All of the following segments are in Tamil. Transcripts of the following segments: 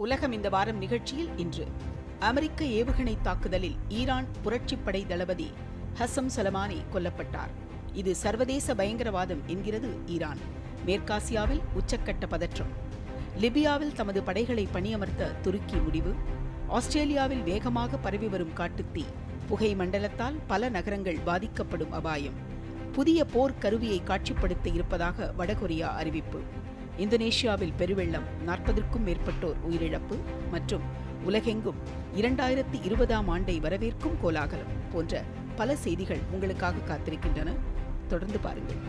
உலகம் இந்த வாரம் நிகழ்ச்சியில் இன்று அமெரிக்க ஏவுகணை தாக்குதலில் ஈரான் புரட்சிப்படை தளபதி ஹசம் சலமானி கொல்லப்பட்டார் இது சர்வதேச பயங்கரவாதம் என்கிறது ஈரான் மேற்காசியாவில் உச்சக்கட்ட பதற்றம் லிபியாவில் தமது படைகளை பணியமர்த்த துருக்கி முடிவு ஆஸ்திரேலியாவில் வேகமாக பரவி வரும் காட்டுத்தீ புகை மண்டலத்தால் பல நகரங்கள் பாதிக்கப்படும் அபாயம் புதிய போர் கருவியை காட்சிப்படுத்த இருப்பதாக வடகொரியா அறிவிப்பு இந்தோனேஷியாவில் பெருவெள்ளம் நாற்பதற்கும் மேற்பட்டோர் உயிரிழப்பு மற்றும் உலகெங்கும் இரண்டாயிரத்தி இருபதாம் ஆண்டை வரவேற்கும் கோலாகலம் போன்ற பல செய்திகள் உங்களுக்காக காத்திருக்கின்றன தொடர்ந்து பாருங்கள்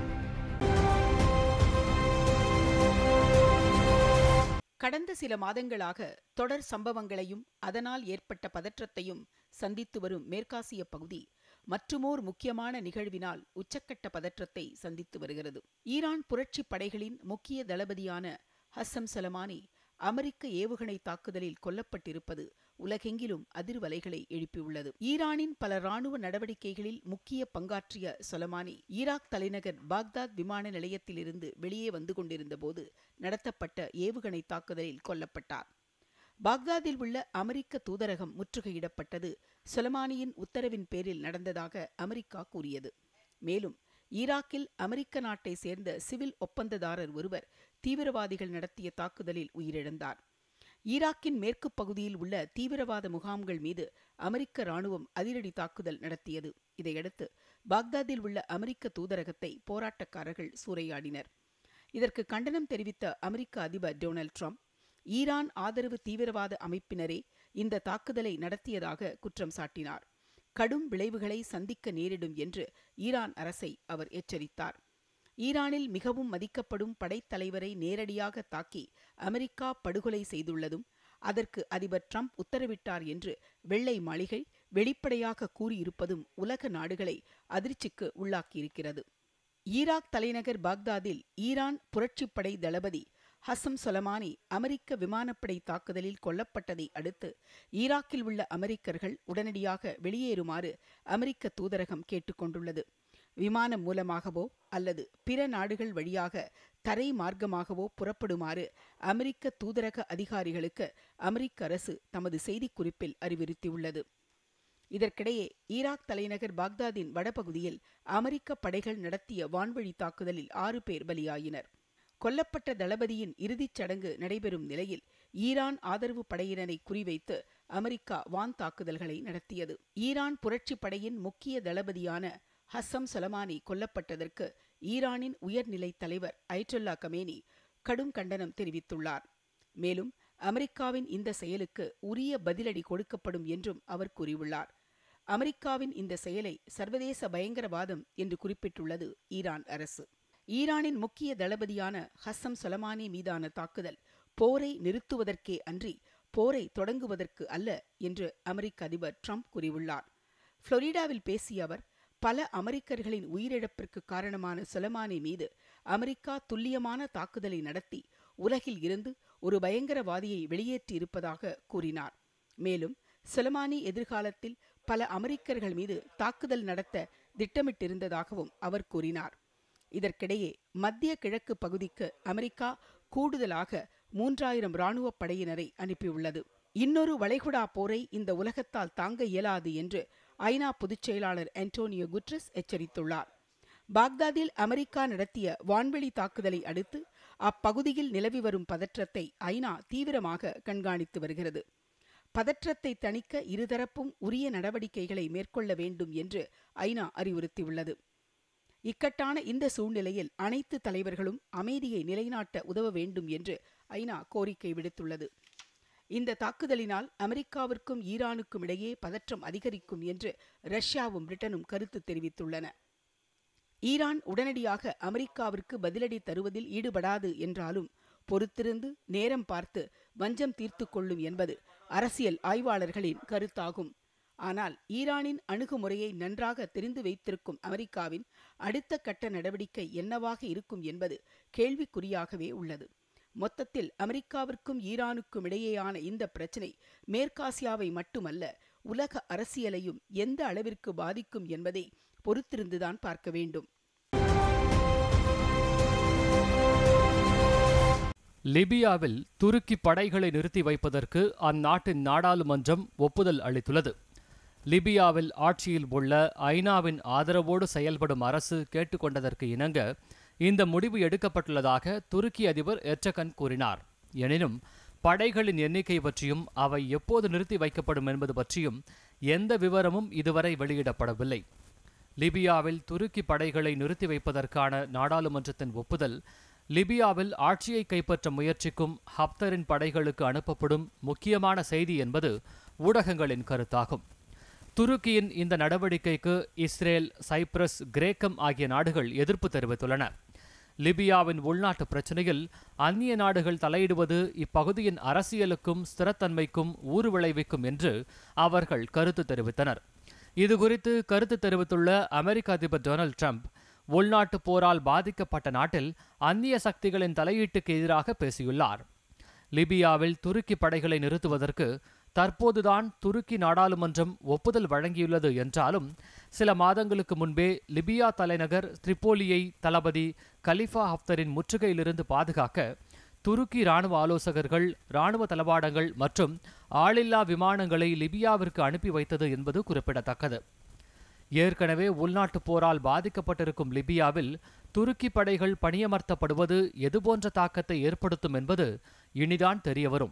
கடந்த சில மாதங்களாக தொடர் சம்பவங்களையும் அதனால் ஏற்பட்ட பதற்றத்தையும் சந்தித்து வரும் மேற்காசிய பகுதி மற்றுமோர் முக்கியமான நிகழ்வினால் உச்சக்கட்ட பதற்றத்தை சந்தித்து வருகிறது ஈரான் புரட்சி படைகளின் முக்கிய தளபதியான ஹசம் சலமானி அமெரிக்க ஏவுகணை தாக்குதலில் கொல்லப்பட்டிருப்பது உலகெங்கிலும் அதிர்வலைகளை எழுப்பியுள்ளது ஈரானின் பல ராணுவ நடவடிக்கைகளில் முக்கிய பங்காற்றிய சொலமானி ஈராக் தலைநகர் பாக்தாத் விமான நிலையத்திலிருந்து வெளியே வந்து கொண்டிருந்த போது நடத்தப்பட்ட ஏவுகணை தாக்குதலில் கொல்லப்பட்டார் பாக்தாதில் உள்ள அமெரிக்க தூதரகம் முற்றுகையிடப்பட்டது சொலமானியின் உத்தரவின் பேரில் நடந்ததாக அமெரிக்கா கூறியது மேலும் ஈராக்கில் அமெரிக்க நாட்டை சேர்ந்த சிவில் ஒப்பந்ததாரர் ஒருவர் தீவிரவாதிகள் நடத்திய தாக்குதலில் உயிரிழந்தார் ஈராக்கின் மேற்கு பகுதியில் உள்ள தீவிரவாத முகாம்கள் மீது அமெரிக்க ராணுவம் அதிரடி தாக்குதல் நடத்தியது இதையடுத்து பாக்தாதில் உள்ள அமெரிக்க தூதரகத்தை போராட்டக்காரர்கள் சூறையாடினர் இதற்கு கண்டனம் தெரிவித்த அமெரிக்க அதிபர் டொனால்ட் ட்ரம்ப் ஈரான் ஆதரவு தீவிரவாத அமைப்பினரே இந்த தாக்குதலை நடத்தியதாக குற்றம் சாட்டினார் கடும் விளைவுகளை சந்திக்க நேரிடும் என்று ஈரான் அரசை அவர் எச்சரித்தார் ஈரானில் மிகவும் மதிக்கப்படும் படைத்தலைவரை நேரடியாக தாக்கி அமெரிக்கா படுகொலை செய்துள்ளதும் அதற்கு அதிபர் ட்ரம்ப் உத்தரவிட்டார் என்று வெள்ளை மாளிகை வெளிப்படையாக கூறியிருப்பதும் உலக நாடுகளை அதிர்ச்சிக்கு உள்ளாக்கியிருக்கிறது ஈராக் தலைநகர் பாக்தாதில் ஈரான் புரட்சிப்படை தளபதி ஹசம் சொலமானி அமெரிக்க விமானப்படை தாக்குதலில் கொல்லப்பட்டதை அடுத்து ஈராக்கில் உள்ள அமெரிக்கர்கள் உடனடியாக வெளியேறுமாறு அமெரிக்க தூதரகம் கேட்டுக்கொண்டுள்ளது விமானம் மூலமாகவோ அல்லது பிற நாடுகள் வழியாக தரை மார்க்கமாகவோ புறப்படுமாறு அமெரிக்க தூதரக அதிகாரிகளுக்கு அமெரிக்க அரசு தமது செய்திக்குறிப்பில் அறிவுறுத்தியுள்ளது இதற்கிடையே ஈராக் தலைநகர் பாக்தாதின் வடபகுதியில் அமெரிக்க படைகள் நடத்திய வான்வழி தாக்குதலில் ஆறு பேர் பலியாயினர் கொல்லப்பட்ட தளபதியின் இறுதிச் சடங்கு நடைபெறும் நிலையில் ஈரான் ஆதரவு படையினரை குறிவைத்து அமெரிக்கா வான் தாக்குதல்களை நடத்தியது ஈரான் புரட்சி படையின் முக்கிய தளபதியான ஹசம் சலமானி கொல்லப்பட்டதற்கு ஈரானின் உயர்நிலை தலைவர் அயட்டுல்லா கமேனி கடும் கண்டனம் தெரிவித்துள்ளார் மேலும் அமெரிக்காவின் இந்த செயலுக்கு உரிய பதிலடி கொடுக்கப்படும் என்றும் அவர் கூறியுள்ளார் அமெரிக்காவின் இந்த செயலை சர்வதேச பயங்கரவாதம் என்று குறிப்பிட்டுள்ளது ஈரான் அரசு ஈரானின் முக்கிய தளபதியான ஹசம் சொலமானி மீதான தாக்குதல் போரை நிறுத்துவதற்கே அன்றி போரை தொடங்குவதற்கு அல்ல என்று அமெரிக்க அதிபர் ட்ரம்ப் கூறியுள்ளார் புளோரிடாவில் பேசிய அவர் பல அமெரிக்கர்களின் உயிரிழப்பிற்கு காரணமான சொலமானி மீது அமெரிக்கா துல்லியமான தாக்குதலை நடத்தி உலகில் இருந்து ஒரு பயங்கரவாதியை வெளியேற்றியிருப்பதாக கூறினார் மேலும் சொலமானி எதிர்காலத்தில் பல அமெரிக்கர்கள் மீது தாக்குதல் நடத்த திட்டமிட்டிருந்ததாகவும் அவர் கூறினார் இதற்கிடையே மத்திய கிழக்கு பகுதிக்கு அமெரிக்கா கூடுதலாக மூன்றாயிரம் இராணுவ படையினரை அனுப்பியுள்ளது இன்னொரு வளைகுடா போரை இந்த உலகத்தால் தாங்க இயலாது என்று ஐநா பொதுச் செயலாளர் அன்டோனியோ குட்ரஸ் எச்சரித்துள்ளார் பாக்தாதில் அமெரிக்கா நடத்திய வான்வெளி தாக்குதலை அடுத்து அப்பகுதியில் நிலவி வரும் பதற்றத்தை ஐநா தீவிரமாக கண்காணித்து வருகிறது பதற்றத்தை தணிக்க இருதரப்பும் உரிய நடவடிக்கைகளை மேற்கொள்ள வேண்டும் என்று ஐநா அறிவுறுத்தியுள்ளது இக்கட்டான இந்த சூழ்நிலையில் அனைத்து தலைவர்களும் அமைதியை நிலைநாட்ட உதவ வேண்டும் என்று ஐநா கோரிக்கை விடுத்துள்ளது இந்த தாக்குதலினால் அமெரிக்காவிற்கும் ஈரானுக்கும் இடையே பதற்றம் அதிகரிக்கும் என்று ரஷ்யாவும் பிரிட்டனும் கருத்து தெரிவித்துள்ளன ஈரான் உடனடியாக அமெரிக்காவிற்கு பதிலடி தருவதில் ஈடுபடாது என்றாலும் பொறுத்திருந்து நேரம் பார்த்து வஞ்சம் தீர்த்து கொள்ளும் என்பது அரசியல் ஆய்வாளர்களின் கருத்தாகும் ஆனால் ஈரானின் அணுகுமுறையை நன்றாக தெரிந்து வைத்திருக்கும் அமெரிக்காவின் அடுத்த கட்ட நடவடிக்கை என்னவாக இருக்கும் என்பது கேள்விக்குறியாகவே உள்ளது மொத்தத்தில் அமெரிக்காவிற்கும் ஈரானுக்கும் இடையேயான இந்த பிரச்சினை மேற்காசியாவை மட்டுமல்ல உலக அரசியலையும் எந்த அளவிற்கு பாதிக்கும் என்பதை பொறுத்திருந்துதான் பார்க்க வேண்டும் லிபியாவில் துருக்கி படைகளை நிறுத்தி வைப்பதற்கு அந்நாட்டின் நாடாளுமன்றம் ஒப்புதல் அளித்துள்ளது லிபியாவில் ஆட்சியில் உள்ள ஐநாவின் ஆதரவோடு செயல்படும் அரசு கேட்டுக்கொண்டதற்கு இணங்க இந்த முடிவு எடுக்கப்பட்டுள்ளதாக துருக்கி அதிபர் எர்டகன் கூறினார் எனினும் படைகளின் எண்ணிக்கை பற்றியும் அவை எப்போது நிறுத்தி வைக்கப்படும் என்பது பற்றியும் எந்த விவரமும் இதுவரை வெளியிடப்படவில்லை லிபியாவில் துருக்கி படைகளை நிறுத்தி வைப்பதற்கான நாடாளுமன்றத்தின் ஒப்புதல் லிபியாவில் ஆட்சியை கைப்பற்ற முயற்சிக்கும் ஹப்தரின் படைகளுக்கு அனுப்பப்படும் முக்கியமான செய்தி என்பது ஊடகங்களின் கருத்தாகும் துருக்கியின் இந்த நடவடிக்கைக்கு இஸ்ரேல் சைப்ரஸ் கிரேக்கம் ஆகிய நாடுகள் எதிர்ப்பு தெரிவித்துள்ளன லிபியாவின் உள்நாட்டு பிரச்சினையில் அந்நிய நாடுகள் தலையிடுவது இப்பகுதியின் அரசியலுக்கும் ஸ்திரத்தன்மைக்கும் ஊறு விளைவிக்கும் என்று அவர்கள் கருத்து தெரிவித்தனர் இதுகுறித்து கருத்து தெரிவித்துள்ள அமெரிக்க அதிபர் டொனால்ட் ட்ரம்ப் உள்நாட்டு போரால் பாதிக்கப்பட்ட நாட்டில் அந்நிய சக்திகளின் தலையீட்டுக்கு எதிராக பேசியுள்ளார் லிபியாவில் துருக்கி படைகளை நிறுத்துவதற்கு தற்போதுதான் துருக்கி நாடாளுமன்றம் ஒப்புதல் வழங்கியுள்ளது என்றாலும் சில மாதங்களுக்கு முன்பே லிபியா தலைநகர் திரிப்போலியை தளபதி கலிஃபா ஹப்தரின் முற்றுகையிலிருந்து பாதுகாக்க துருக்கி ராணுவ ஆலோசகர்கள் ராணுவ தளவாடங்கள் மற்றும் ஆளில்லா விமானங்களை லிபியாவிற்கு அனுப்பி வைத்தது என்பது குறிப்பிடத்தக்கது ஏற்கனவே உள்நாட்டுப் போரால் பாதிக்கப்பட்டிருக்கும் லிபியாவில் துருக்கி படைகள் பணியமர்த்தப்படுவது எதுபோன்ற தாக்கத்தை ஏற்படுத்தும் என்பது இனிதான் தெரியவரும்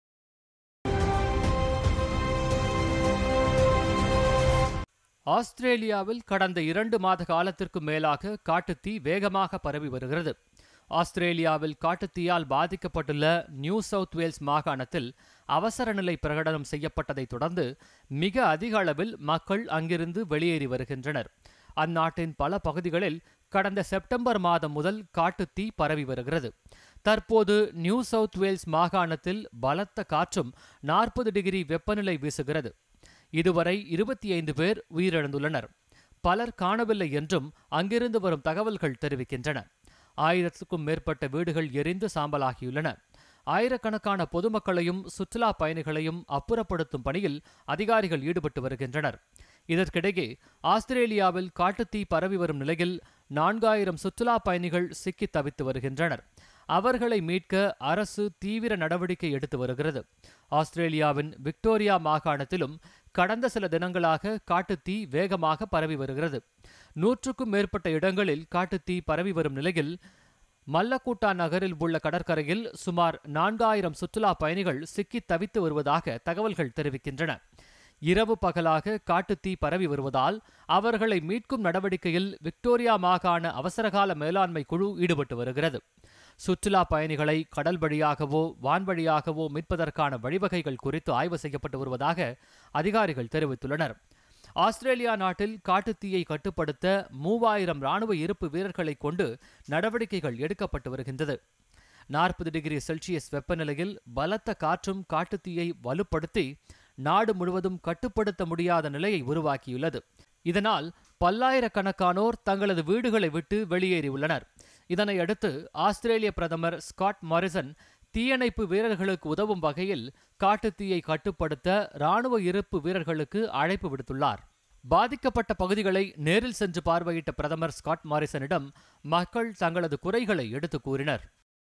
ஆஸ்திரேலியாவில் கடந்த இரண்டு மாத காலத்திற்கு மேலாக காட்டுத்தீ வேகமாக பரவி வருகிறது ஆஸ்திரேலியாவில் காட்டுத்தீயால் பாதிக்கப்பட்டுள்ள நியூ சவுத் வேல்ஸ் மாகாணத்தில் அவசர நிலை பிரகடனம் செய்யப்பட்டதை தொடர்ந்து மிக அதிக அளவில் மக்கள் அங்கிருந்து வெளியேறி வருகின்றனர் அந்நாட்டின் பல பகுதிகளில் கடந்த செப்டம்பர் மாதம் முதல் காட்டுத்தீ பரவி வருகிறது தற்போது நியூ சவுத் வேல்ஸ் மாகாணத்தில் பலத்த காற்றும் நாற்பது டிகிரி வெப்பநிலை வீசுகிறது இதுவரை இருபத்தி ஐந்து பேர் உயிரிழந்துள்ளனர் பலர் காணவில்லை என்றும் அங்கிருந்து வரும் தகவல்கள் தெரிவிக்கின்றன ஆயிரத்துக்கும் மேற்பட்ட வீடுகள் எரிந்து சாம்பலாகியுள்ளன ஆயிரக்கணக்கான பொதுமக்களையும் சுற்றுலா பயணிகளையும் அப்புறப்படுத்தும் பணியில் அதிகாரிகள் ஈடுபட்டு வருகின்றனர் இதற்கிடையே ஆஸ்திரேலியாவில் காட்டுத்தீ பரவி வரும் நிலையில் நான்காயிரம் சுற்றுலா பயணிகள் சிக்கி தவித்து வருகின்றனர் அவர்களை மீட்க அரசு தீவிர நடவடிக்கை எடுத்து வருகிறது ஆஸ்திரேலியாவின் விக்டோரியா மாகாணத்திலும் கடந்த சில தினங்களாக காட்டுத்தீ வேகமாக பரவி வருகிறது நூற்றுக்கும் மேற்பட்ட இடங்களில் காட்டுத்தீ பரவி வரும் நிலையில் மல்லக்கூட்டா நகரில் உள்ள கடற்கரையில் சுமார் நான்காயிரம் சுற்றுலா பயணிகள் சிக்கி தவித்து வருவதாக தகவல்கள் தெரிவிக்கின்றன இரவு பகலாக காட்டுத்தீ பரவி வருவதால் அவர்களை மீட்கும் நடவடிக்கையில் விக்டோரியா மாகாண அவசரகால மேலாண்மை குழு ஈடுபட்டு வருகிறது சுற்றுலா பயணிகளை கடல் வழியாகவோ வான்வழியாகவோ மீட்பதற்கான வழிவகைகள் குறித்து ஆய்வு செய்யப்பட்டு வருவதாக அதிகாரிகள் தெரிவித்துள்ளனர் ஆஸ்திரேலியா நாட்டில் காட்டுத்தீயை கட்டுப்படுத்த மூவாயிரம் ராணுவ இருப்பு வீரர்களை கொண்டு நடவடிக்கைகள் எடுக்கப்பட்டு வருகின்றது நாற்பது டிகிரி செல்சியஸ் வெப்பநிலையில் பலத்த காற்றும் காட்டுத்தீயை வலுப்படுத்தி நாடு முழுவதும் கட்டுப்படுத்த முடியாத நிலையை உருவாக்கியுள்ளது இதனால் பல்லாயிரக்கணக்கானோர் தங்களது வீடுகளை விட்டு வெளியேறியுள்ளனர் இதனையடுத்து ஆஸ்திரேலிய பிரதமர் ஸ்காட் மாரிசன் தீயணைப்பு வீரர்களுக்கு உதவும் வகையில் காட்டுத்தீயை கட்டுப்படுத்த ராணுவ இருப்பு வீரர்களுக்கு அழைப்பு விடுத்துள்ளார் பாதிக்கப்பட்ட பகுதிகளை நேரில் சென்று பார்வையிட்ட பிரதமர் ஸ்காட் மாரிசனிடம் மக்கள் தங்களது குறைகளை எடுத்து கூறினர்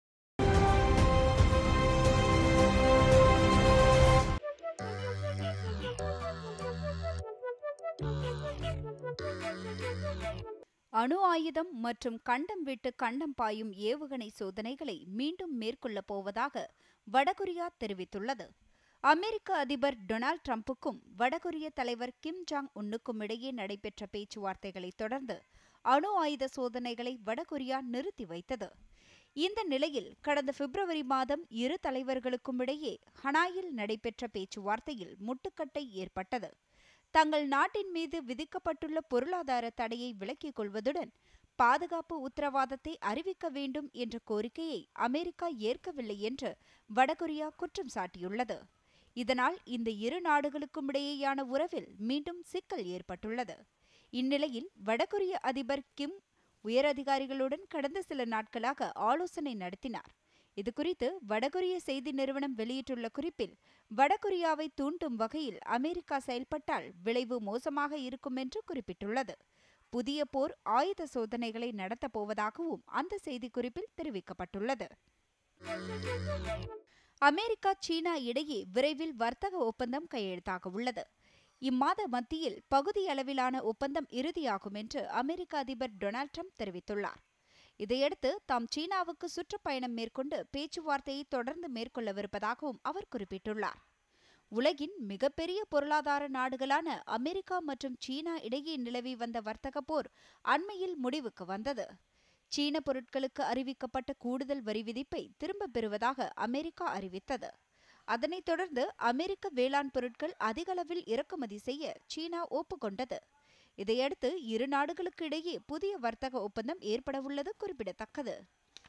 அணு ஆயுதம் மற்றும் கண்டம் விட்டு கண்டம் பாயும் ஏவுகணை சோதனைகளை மீண்டும் மேற்கொள்ளப் போவதாக வடகொரியா தெரிவித்துள்ளது அமெரிக்க அதிபர் டொனால்ட் ட்ரம்புக்கும் வடகொரிய தலைவர் கிம் ஜாங் உன்னுக்கும் இடையே நடைபெற்ற பேச்சுவார்த்தைகளை தொடர்ந்து அணு ஆயுத சோதனைகளை வடகொரியா நிறுத்தி வைத்தது இந்த நிலையில் கடந்த பிப்ரவரி மாதம் இரு தலைவர்களுக்கும் இடையே ஹனாயில் நடைபெற்ற பேச்சுவார்த்தையில் முட்டுக்கட்டை ஏற்பட்டது தங்கள் நாட்டின் மீது விதிக்கப்பட்டுள்ள பொருளாதார தடையை விலக்கிக் கொள்வதுடன் பாதுகாப்பு உத்தரவாதத்தை அறிவிக்க வேண்டும் என்ற கோரிக்கையை அமெரிக்கா ஏற்கவில்லை என்று வடகொரியா குற்றம் சாட்டியுள்ளது இதனால் இந்த இரு நாடுகளுக்கும் இடையேயான உறவில் மீண்டும் சிக்கல் ஏற்பட்டுள்ளது இந்நிலையில் வடகொரிய அதிபர் கிம் உயரதிகாரிகளுடன் கடந்த சில நாட்களாக ஆலோசனை நடத்தினார் இதுகுறித்து வடகொரிய செய்தி நிறுவனம் வெளியிட்டுள்ள குறிப்பில் வடகொரியாவை தூண்டும் வகையில் அமெரிக்கா செயல்பட்டால் விளைவு மோசமாக இருக்கும் என்று குறிப்பிட்டுள்ளது புதிய போர் ஆயுத சோதனைகளை நடத்தப் போவதாகவும் அந்த செய்திக்குறிப்பில் தெரிவிக்கப்பட்டுள்ளது அமெரிக்கா சீனா இடையே விரைவில் வர்த்தக ஒப்பந்தம் கையெழுத்தாக உள்ளது இம்மாத மத்தியில் பகுதி அளவிலான ஒப்பந்தம் இறுதியாகும் என்று அமெரிக்க அதிபர் டொனால்ட் ட்ரம்ப் தெரிவித்துள்ளார் இதையடுத்து தாம் சீனாவுக்கு சுற்றுப்பயணம் மேற்கொண்டு பேச்சுவார்த்தையை தொடர்ந்து மேற்கொள்ளவிருப்பதாகவும் அவர் குறிப்பிட்டுள்ளார் உலகின் மிகப்பெரிய பொருளாதார நாடுகளான அமெரிக்கா மற்றும் சீனா இடையே நிலவி வந்த வர்த்தக போர் அண்மையில் முடிவுக்கு வந்தது சீன பொருட்களுக்கு அறிவிக்கப்பட்ட கூடுதல் வரி விதிப்பை திரும்பப் பெறுவதாக அமெரிக்கா அறிவித்தது அதனைத் தொடர்ந்து அமெரிக்க வேளாண் பொருட்கள் அதிகளவில் இறக்குமதி செய்ய சீனா ஒப்புக்கொண்டது இதையடுத்து இரு நாடுகளுக்கு இடையே புதிய வர்த்தக ஒப்பந்தம் ஏற்படவுள்ளது குறிப்பிடத்தக்கது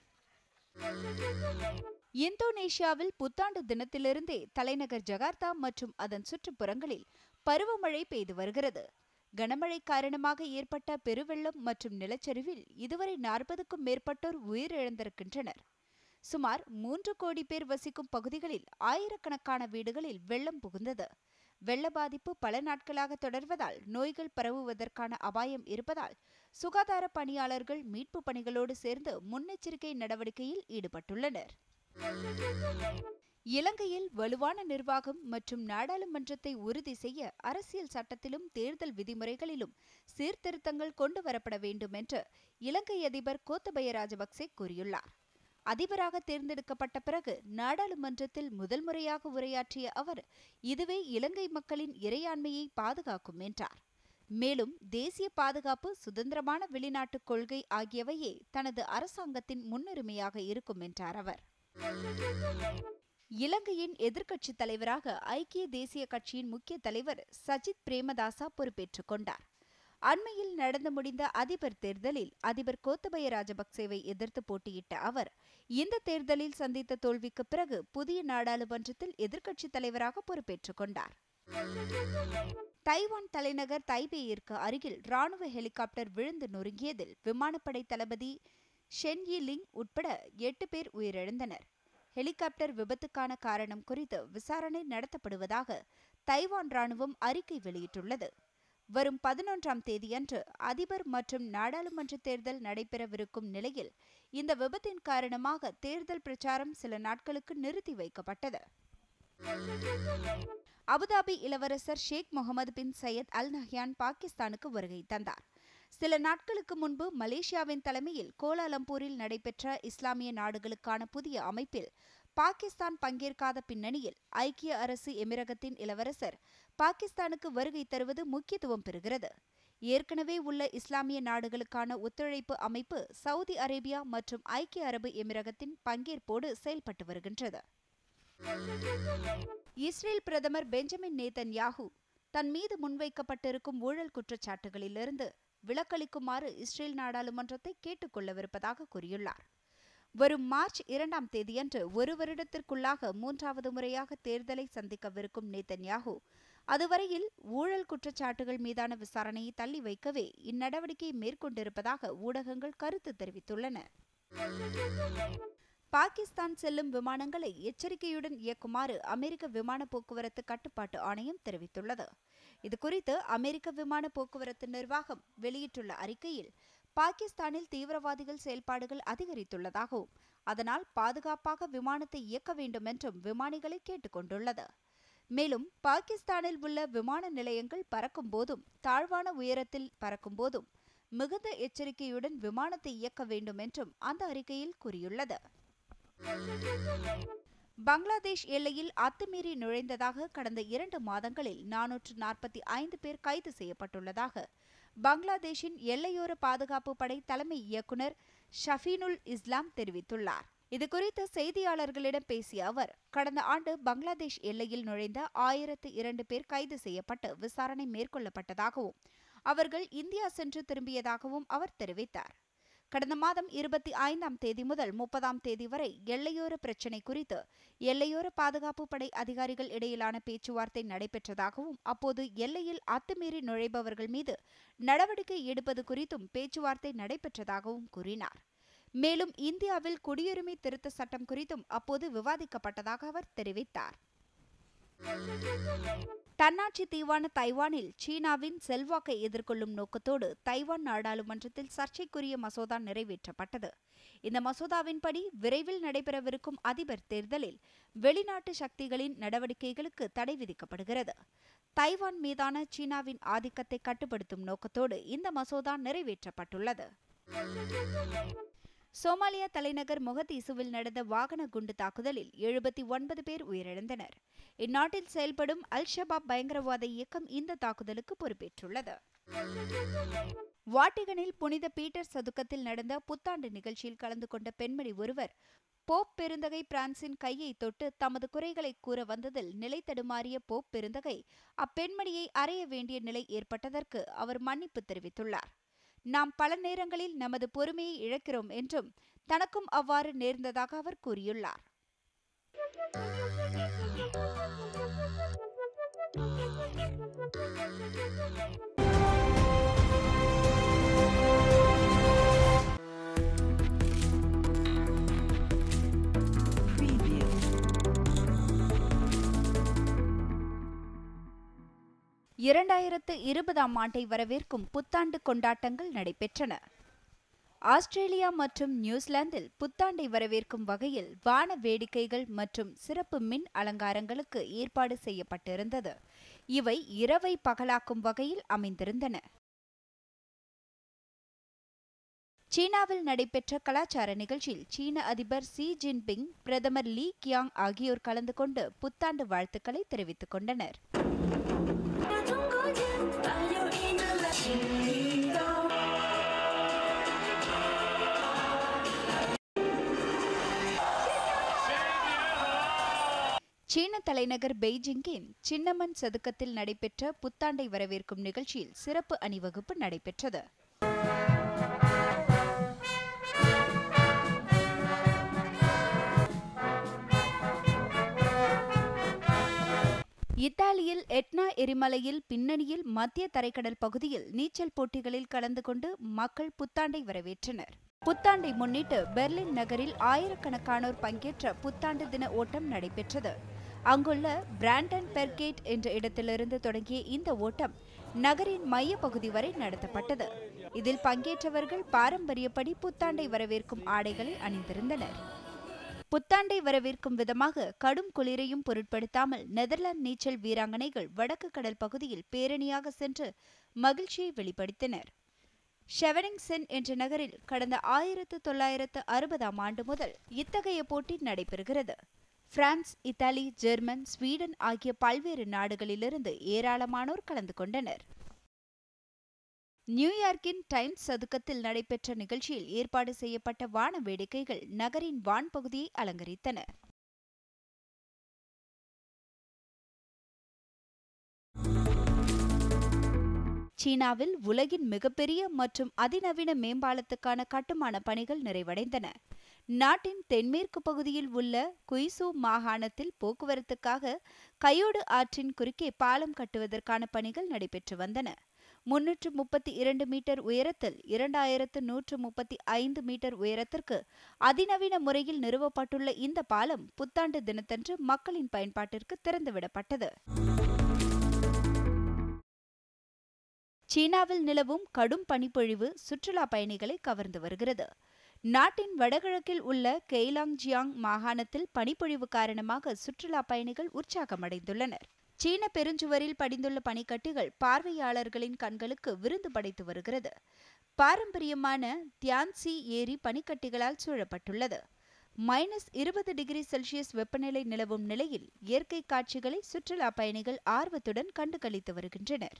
இந்தோனேஷியாவில் புத்தாண்டு தினத்திலிருந்தே தலைநகர் ஜகார்த்தா மற்றும் அதன் சுற்றுப்புறங்களில் பருவமழை பெய்து வருகிறது கனமழை காரணமாக ஏற்பட்ட பெருவெள்ளம் மற்றும் நிலச்சரிவில் இதுவரை நாற்பதுக்கும் மேற்பட்டோர் உயிரிழந்திருக்கின்றனர் சுமார் மூன்று கோடி பேர் வசிக்கும் பகுதிகளில் ஆயிரக்கணக்கான வீடுகளில் வெள்ளம் புகுந்தது வெள்ள பாதிப்பு பல நாட்களாக தொடர்வதால் நோய்கள் பரவுவதற்கான அபாயம் இருப்பதால் சுகாதார பணியாளர்கள் மீட்பு பணிகளோடு சேர்ந்து முன்னெச்சரிக்கை நடவடிக்கையில் ஈடுபட்டுள்ளனர் இலங்கையில் வலுவான நிர்வாகம் மற்றும் நாடாளுமன்றத்தை உறுதி செய்ய அரசியல் சட்டத்திலும் தேர்தல் விதிமுறைகளிலும் சீர்திருத்தங்கள் கொண்டு வரப்பட வேண்டும் என்று இலங்கை அதிபர் கோத்தபய ராஜபக்சே கூறியுள்ளார் அதிபராக தேர்ந்தெடுக்கப்பட்ட பிறகு நாடாளுமன்றத்தில் முதல் முறையாக உரையாற்றிய அவர் இதுவே இலங்கை மக்களின் இறையாண்மையை பாதுகாக்கும் என்றார் மேலும் தேசிய பாதுகாப்பு சுதந்திரமான வெளிநாட்டுக் கொள்கை ஆகியவையே தனது அரசாங்கத்தின் முன்னுரிமையாக இருக்கும் என்றார் அவர் இலங்கையின் எதிர்க்கட்சித் தலைவராக ஐக்கிய தேசிய கட்சியின் முக்கிய தலைவர் சஜித் பிரேமதாசா பொறுப்பேற்றுக் கொண்டார் அண்மையில் நடந்து முடிந்த அதிபர் தேர்தலில் அதிபர் கோத்தபய ராஜபக்சேவை எதிர்த்து போட்டியிட்ட அவர் இந்த தேர்தலில் சந்தித்த தோல்விக்கு பிறகு புதிய நாடாளுமன்றத்தில் எதிர்க்கட்சித் தலைவராக பொறுப்பேற்றுக் கொண்டார் தைவான் தலைநகர் தைபேயிற்கு அருகில் ராணுவ ஹெலிகாப்டர் விழுந்து நொறுங்கியதில் விமானப்படை தளபதி ஷென் யி லிங் உட்பட எட்டு பேர் உயிரிழந்தனர் ஹெலிகாப்டர் விபத்துக்கான காரணம் குறித்து விசாரணை நடத்தப்படுவதாக தைவான் ராணுவம் அறிக்கை வெளியிட்டுள்ளது வரும் பதினொன்றாம் தேதியன்று அதிபர் மற்றும் நாடாளுமன்ற தேர்தல் நடைபெறவிருக்கும் நிலையில் இந்த விபத்தின் காரணமாக தேர்தல் பிரச்சாரம் சில நாட்களுக்கு நிறுத்தி வைக்கப்பட்டது அபுதாபி இளவரசர் Sheikh Mohammed bin Zayed Al Nahyan பாகிஸ்தானுக்கு வருகை தந்தார் சில நாட்களுக்கு முன்பு மலேசியாவின் தலைமையில் கோலாலம்பூரில் நடைபெற்ற இஸ்லாமிய நாடுகளுக்கான புதிய அமைப்பில் பாகிஸ்தான் பங்கேற்காத பின்னணியில் ஐக்கிய அரசு எமிரகத்தின் இளவரசர் பாகிஸ்தானுக்கு வருகை தருவது முக்கியத்துவம் பெறுகிறது ஏற்கனவே உள்ள இஸ்லாமிய நாடுகளுக்கான ஒத்துழைப்பு அமைப்பு சவுதி அரேபியா மற்றும் ஐக்கிய அரபு எமிரகத்தின் பங்கேற்போடு செயல்பட்டு வருகின்றது இஸ்ரேல் பிரதமர் பெஞ்சமின் நேதன் யாஹூ தன் மீது முன்வைக்கப்பட்டிருக்கும் ஊழல் குற்றச்சாட்டுகளிலிருந்து விலக்களிக்குமாறு இஸ்ரேல் நாடாளுமன்றத்தை கேட்டுக்கொள்ளவிருப்பதாக கூறியுள்ளார் வரும் மார்ச் இரண்டாம் தேதியன்று ஒரு வருடத்திற்குள்ளாக மூன்றாவது முறையாக தேர்தலை சந்திக்கவிருக்கும் நேதன்யாகு அதுவரையில் ஊழல் குற்றச்சாட்டுகள் மீதான விசாரணையை தள்ளி வைக்கவே இந்நடவடிக்கை மேற்கொண்டிருப்பதாக ஊடகங்கள் கருத்து தெரிவித்துள்ளன பாகிஸ்தான் செல்லும் விமானங்களை எச்சரிக்கையுடன் இயக்குமாறு அமெரிக்க விமான போக்குவரத்து கட்டுப்பாட்டு ஆணையம் தெரிவித்துள்ளது இதுகுறித்து அமெரிக்க விமான போக்குவரத்து நிர்வாகம் வெளியிட்டுள்ள அறிக்கையில் பாகிஸ்தானில் தீவிரவாதிகள் செயல்பாடுகள் அதிகரித்துள்ளதாகவும் அதனால் பாதுகாப்பாக விமானத்தை இயக்க வேண்டும் என்றும் விமானிகளை கேட்டுக்கொண்டுள்ளது மேலும் பாகிஸ்தானில் உள்ள விமான நிலையங்கள் பறக்கும் போதும் தாழ்வான உயரத்தில் பறக்கும் போதும் மிகுந்த எச்சரிக்கையுடன் விமானத்தை இயக்க வேண்டும் என்றும் அந்த அறிக்கையில் கூறியுள்ளது பங்களாதேஷ் எல்லையில் அத்துமீறி நுழைந்ததாக கடந்த இரண்டு மாதங்களில் நானூற்று நாற்பத்தி ஐந்து பேர் கைது செய்யப்பட்டுள்ளதாக பங்களாதேஷின் எல்லையோர பாதுகாப்பு படை தலைமை இயக்குநர் ஷஃபீனுல் இஸ்லாம் தெரிவித்துள்ளார் இதுகுறித்து செய்தியாளர்களிடம் பேசிய அவர் கடந்த ஆண்டு பங்களாதேஷ் எல்லையில் நுழைந்த ஆயிரத்து இரண்டு பேர் கைது செய்யப்பட்டு விசாரணை மேற்கொள்ளப்பட்டதாகவும் அவர்கள் இந்தியா சென்று திரும்பியதாகவும் அவர் தெரிவித்தார் கடந்த மாதம் இருபத்தி ஐந்தாம் தேதி முதல் முப்பதாம் தேதி வரை எல்லையோர பிரச்சினை குறித்து எல்லையோர பாதுகாப்பு படை அதிகாரிகள் இடையிலான பேச்சுவார்த்தை நடைபெற்றதாகவும் அப்போது எல்லையில் அத்துமீறி நுழைபவர்கள் மீது நடவடிக்கை எடுப்பது குறித்தும் பேச்சுவார்த்தை நடைபெற்றதாகவும் கூறினார் மேலும் இந்தியாவில் குடியுரிமை திருத்த சட்டம் குறித்தும் அப்போது விவாதிக்கப்பட்டதாக அவர் தெரிவித்தார் தன்னாட்சி தீவான தைவானில் சீனாவின் செல்வாக்கை எதிர்கொள்ளும் நோக்கத்தோடு தைவான் நாடாளுமன்றத்தில் சர்ச்சைக்குரிய மசோதா நிறைவேற்றப்பட்டது இந்த மசோதாவின்படி விரைவில் நடைபெறவிருக்கும் அதிபர் தேர்தலில் வெளிநாட்டு சக்திகளின் நடவடிக்கைகளுக்கு தடை விதிக்கப்படுகிறது தைவான் மீதான சீனாவின் ஆதிக்கத்தை கட்டுப்படுத்தும் நோக்கத்தோடு இந்த மசோதா நிறைவேற்றப்பட்டுள்ளது சோமாலியா தலைநகர் மொகதீசுவில் நடந்த வாகன குண்டு தாக்குதலில் எழுபத்தி ஒன்பது பேர் உயிரிழந்தனர் இந்நாட்டில் செயல்படும் அல் ஷபாப் பயங்கரவாத இயக்கம் இந்த தாக்குதலுக்கு பொறுப்பேற்றுள்ளது வாட்டிகனில் புனித பீட்டர் சதுக்கத்தில் நடந்த புத்தாண்டு நிகழ்ச்சியில் கலந்து கொண்ட பெண்மணி ஒருவர் போப் பெருந்தகை பிரான்சின் கையை தொட்டு தமது குறைகளை கூற வந்ததில் நிலை தடுமாறிய போப் பெருந்தகை அப்பெண்மணியை அறைய வேண்டிய நிலை ஏற்பட்டதற்கு அவர் மன்னிப்பு தெரிவித்துள்ளார் நாம் பல நேரங்களில் நமது பொறுமையை இழக்கிறோம் என்றும் தனக்கும் அவ்வாறு நேர்ந்ததாக அவர் கூறியுள்ளார் இரண்டாயிரத்து இருபதாம் ஆண்டை வரவேற்கும் புத்தாண்டு கொண்டாட்டங்கள் நடைபெற்றன ஆஸ்திரேலியா மற்றும் நியூசிலாந்தில் புத்தாண்டை வரவேற்கும் வகையில் வான வேடிக்கைகள் மற்றும் சிறப்பு மின் அலங்காரங்களுக்கு ஏற்பாடு செய்யப்பட்டிருந்தது இவை இரவை பகலாக்கும் வகையில் அமைந்திருந்தன சீனாவில் நடைபெற்ற கலாச்சார நிகழ்ச்சியில் சீன அதிபர் சி ஜின்பிங் பிரதமர் லீ கியாங் ஆகியோர் கலந்து கொண்டு புத்தாண்டு வாழ்த்துக்களை தெரிவித்துக் கொண்டனர் சீன தலைநகர் பெய்ஜிங்கின் சின்னமன் சதுக்கத்தில் நடைபெற்ற புத்தாண்டை வரவேற்கும் நிகழ்ச்சியில் சிறப்பு அணிவகுப்பு நடைபெற்றது இத்தாலியில் எட்னா எரிமலையில் பின்னணியில் மத்திய தரைக்கடல் பகுதியில் நீச்சல் போட்டிகளில் கலந்து கொண்டு மக்கள் புத்தாண்டை வரவேற்றனர் புத்தாண்டை முன்னிட்டு பெர்லின் நகரில் ஆயிரக்கணக்கானோர் பங்கேற்ற புத்தாண்டு தின ஓட்டம் நடைபெற்றது அங்குள்ள பிராண்டன் பெர்கேட் என்ற இடத்திலிருந்து தொடங்கிய இந்த ஓட்டம் நகரின் மைய பகுதி வரை நடத்தப்பட்டது இதில் பங்கேற்றவர்கள் பாரம்பரியப்படி புத்தாண்டை வரவேற்கும் ஆடைகளை அணிந்திருந்தனர் புத்தாண்டை வரவேற்கும் விதமாக கடும் குளிரையும் பொருட்படுத்தாமல் நெதர்லாந்து நீச்சல் வீராங்கனைகள் வடக்கு கடல் பகுதியில் பேரணியாக சென்று மகிழ்ச்சியை வெளிப்படுத்தினர் ஷெவனிங்சென் என்ற நகரில் கடந்த ஆயிரத்து தொள்ளாயிரத்து அறுபதாம் ஆண்டு முதல் இத்தகைய போட்டி நடைபெறுகிறது பிரான்ஸ் இத்தாலி ஜெர்மன் ஸ்வீடன் ஆகிய பல்வேறு நாடுகளிலிருந்து ஏராளமானோர் கலந்து கொண்டனர் நியூயார்க்கின் டைம்ஸ் சதுக்கத்தில் நடைபெற்ற நிகழ்ச்சியில் ஏற்பாடு செய்யப்பட்ட வான வேடிக்கைகள் நகரின் வான் பகுதியை அலங்கரித்தன சீனாவில் உலகின் மிகப்பெரிய மற்றும் அதிநவீன மேம்பாலத்துக்கான கட்டுமான பணிகள் நிறைவடைந்தன நாட்டின் தென்மேற்கு பகுதியில் உள்ள குய்சு மாகாணத்தில் போக்குவரத்துக்காக கையோடு ஆற்றின் குறுக்கே பாலம் கட்டுவதற்கான பணிகள் நடைபெற்று வந்தன முன்னூற்று முப்பத்தி இரண்டு மீட்டர் உயரத்தில் இரண்டாயிரத்து நூற்று முப்பத்தி ஐந்து மீட்டர் உயரத்திற்கு அதிநவீன முறையில் நிறுவப்பட்டுள்ள இந்த பாலம் புத்தாண்டு தினத்தன்று மக்களின் பயன்பாட்டிற்கு திறந்துவிடப்பட்டது சீனாவில் நிலவும் கடும் பனிப்பொழிவு சுற்றுலா பயணிகளை கவர்ந்து வருகிறது நாட்டின் வடகிழக்கில் உள்ள கெய்லாங்ஜியாங் மாகாணத்தில் பனிப்பொழிவு காரணமாக சுற்றுலா பயணிகள் உற்சாகமடைந்துள்ளனர் சீன பெருஞ்சுவரில் படிந்துள்ள பனிக்கட்டிகள் பார்வையாளர்களின் கண்களுக்கு விருந்து படைத்து வருகிறது பாரம்பரியமான தியான்சி ஏரி பனிக்கட்டிகளால் சூழப்பட்டுள்ளது மைனஸ் இருபது டிகிரி செல்சியஸ் வெப்பநிலை நிலவும் நிலையில் இயற்கை காட்சிகளை சுற்றுலா பயணிகள் ஆர்வத்துடன் கண்டுகளித்து வருகின்றனர்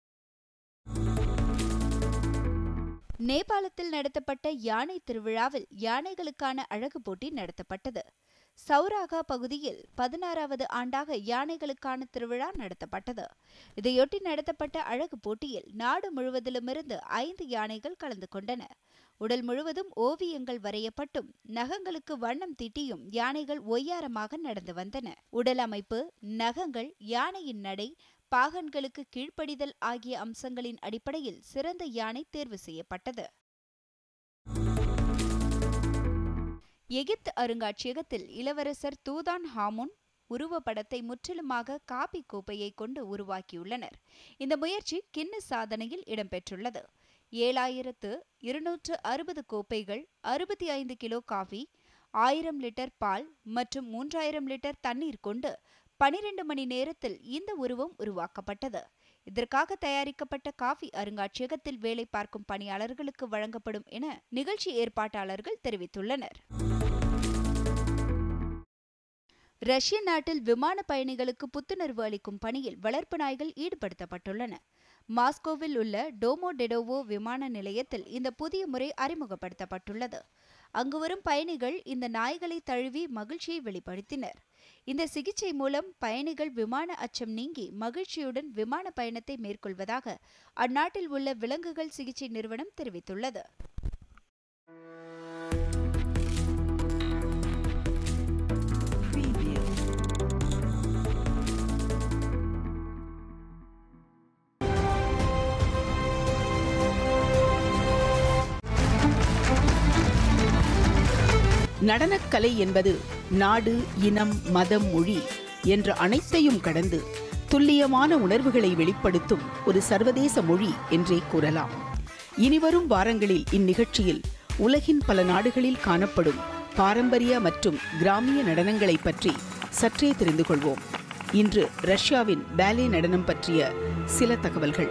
நேபாளத்தில் நடத்தப்பட்ட யானை திருவிழாவில் யானைகளுக்கான அழகு போட்டி நடத்தப்பட்டது சௌராகா பகுதியில் பதினாறாவது ஆண்டாக யானைகளுக்கான திருவிழா நடத்தப்பட்டது இதையொட்டி நடத்தப்பட்ட அழகு போட்டியில் நாடு முழுவதிலுமிருந்து ஐந்து யானைகள் கலந்து கொண்டன உடல் முழுவதும் ஓவியங்கள் வரையப்பட்டும் நகங்களுக்கு வண்ணம் தீட்டியும் யானைகள் ஒய்யாரமாக நடந்து வந்தன உடல் அமைப்பு நகங்கள் யானையின் நடை பாகன்களுக்கு கீழ்ப்படிதல் ஆகிய அம்சங்களின் அடிப்படையில் சிறந்த யானை தேர்வு செய்யப்பட்டது எகிப்து அருங்காட்சியகத்தில் இளவரசர் தூதான் ஹாமுன் உருவப்படத்தை முற்றிலுமாக காபி கோப்பையை கொண்டு உருவாக்கியுள்ளனர் இந்த முயற்சி கின்ன சாதனையில் இடம்பெற்றுள்ளது ஏழாயிரத்து இருநூற்று அறுபது கோப்பைகள் அறுபத்தி ஐந்து கிலோ காஃபி ஆயிரம் லிட்டர் பால் மற்றும் மூன்றாயிரம் லிட்டர் தண்ணீர் கொண்டு பனிரெண்டு மணி நேரத்தில் இந்த உருவம் உருவாக்கப்பட்டது இதற்காக தயாரிக்கப்பட்ட காஃபி அருங்காட்சியகத்தில் வேலை பார்க்கும் பணியாளர்களுக்கு வழங்கப்படும் என நிகழ்ச்சி ஏற்பாட்டாளர்கள் தெரிவித்துள்ளனர் ரஷ்ய நாட்டில் விமான பயணிகளுக்கு புத்துணர்வு அளிக்கும் பணியில் வளர்ப்பு நாய்கள் ஈடுபடுத்தப்பட்டுள்ளன மாஸ்கோவில் உள்ள டோமோடெடோவோ விமான நிலையத்தில் இந்த புதிய முறை அறிமுகப்படுத்தப்பட்டுள்ளது அங்கு வரும் பயணிகள் இந்த நாய்களை தழுவி மகிழ்ச்சியை வெளிப்படுத்தினர் இந்த சிகிச்சை மூலம் பயணிகள் விமான அச்சம் நீங்கி மகிழ்ச்சியுடன் விமான பயணத்தை மேற்கொள்வதாக அந்நாட்டில் உள்ள விலங்குகள் சிகிச்சை நிறுவனம் தெரிவித்துள்ளது நடனக்கலை என்பது நாடு இனம் மதம் மொழி என்ற அனைத்தையும் கடந்து துல்லியமான உணர்வுகளை வெளிப்படுத்தும் ஒரு சர்வதேச மொழி என்றே கூறலாம் இனிவரும் வாரங்களில் இந்நிகழ்ச்சியில் உலகின் பல நாடுகளில் காணப்படும் பாரம்பரிய மற்றும் கிராமிய நடனங்களை பற்றி சற்றே தெரிந்து கொள்வோம் இன்று ரஷ்யாவின் பேலே நடனம் பற்றிய சில தகவல்கள்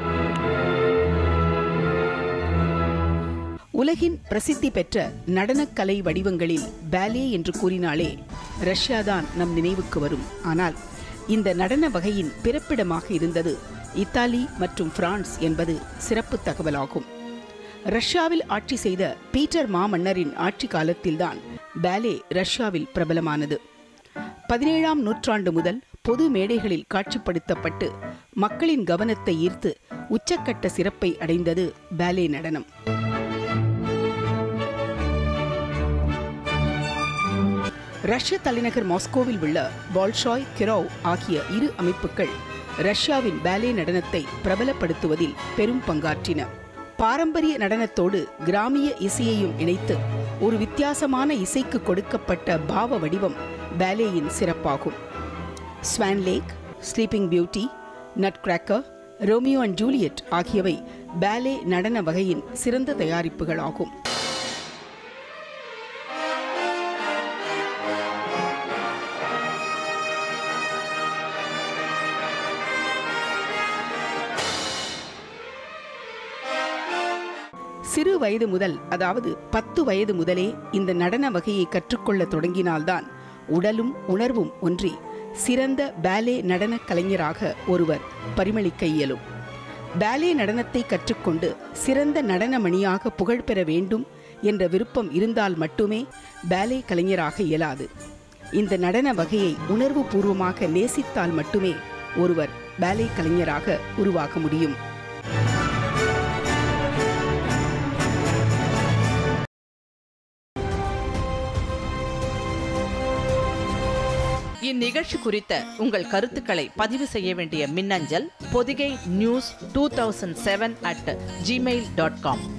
உலகின் பிரசித்தி பெற்ற நடனக்கலை வடிவங்களில் பேலே என்று கூறினாலே ரஷ்யாதான் நம் நினைவுக்கு வரும் ஆனால் இந்த நடன வகையின் பிறப்பிடமாக இருந்தது இத்தாலி மற்றும் பிரான்ஸ் என்பது சிறப்பு தகவலாகும் ரஷ்யாவில் ஆட்சி செய்த பீட்டர் மாமன்னரின் ஆட்சி காலத்தில்தான் பேலே ரஷ்யாவில் பிரபலமானது பதினேழாம் நூற்றாண்டு முதல் பொது மேடைகளில் காட்சிப்படுத்தப்பட்டு மக்களின் கவனத்தை ஈர்த்து உச்சக்கட்ட சிறப்பை அடைந்தது பேலே நடனம் ரஷ்ய தலைநகர் மாஸ்கோவில் உள்ள பால்ஷாய் கிரோவ் ஆகிய இரு அமைப்புகள் ரஷ்யாவின் பேலே நடனத்தை பிரபலப்படுத்துவதில் பெரும் பங்காற்றின பாரம்பரிய நடனத்தோடு கிராமிய இசையையும் இணைத்து ஒரு வித்தியாசமான இசைக்கு கொடுக்கப்பட்ட பாவ வடிவம் பேலேயின் சிறப்பாகும் Swan Lake Sleeping Beauty Nutcracker Romeo and Juliet ஆகியவை பேலே நடன வகையின் சிறந்த தயாரிப்புகளாகும் சிறு வயது முதல் அதாவது பத்து வயது முதலே இந்த நடன வகையை கற்றுக்கொள்ள தொடங்கினால்தான் உடலும் உணர்வும் ஒன்றி சிறந்த பேலே நடன கலைஞராக ஒருவர் பரிமளிக்க இயலும் பேலே நடனத்தை கற்றுக்கொண்டு சிறந்த நடனமணியாக புகழ் பெற வேண்டும் என்ற விருப்பம் இருந்தால் மட்டுமே பேலே கலைஞராக இயலாது இந்த நடன வகையை உணர்வு பூர்வமாக நேசித்தால் மட்டுமே ஒருவர் பேலே கலைஞராக உருவாக முடியும் இந்நிகழ்ச்சி குறித்த உங்கள் கருத்துக்களை பதிவு செய்ய வேண்டிய மின்னஞ்சல் Podhigai news two thousand seven at Gmail dot com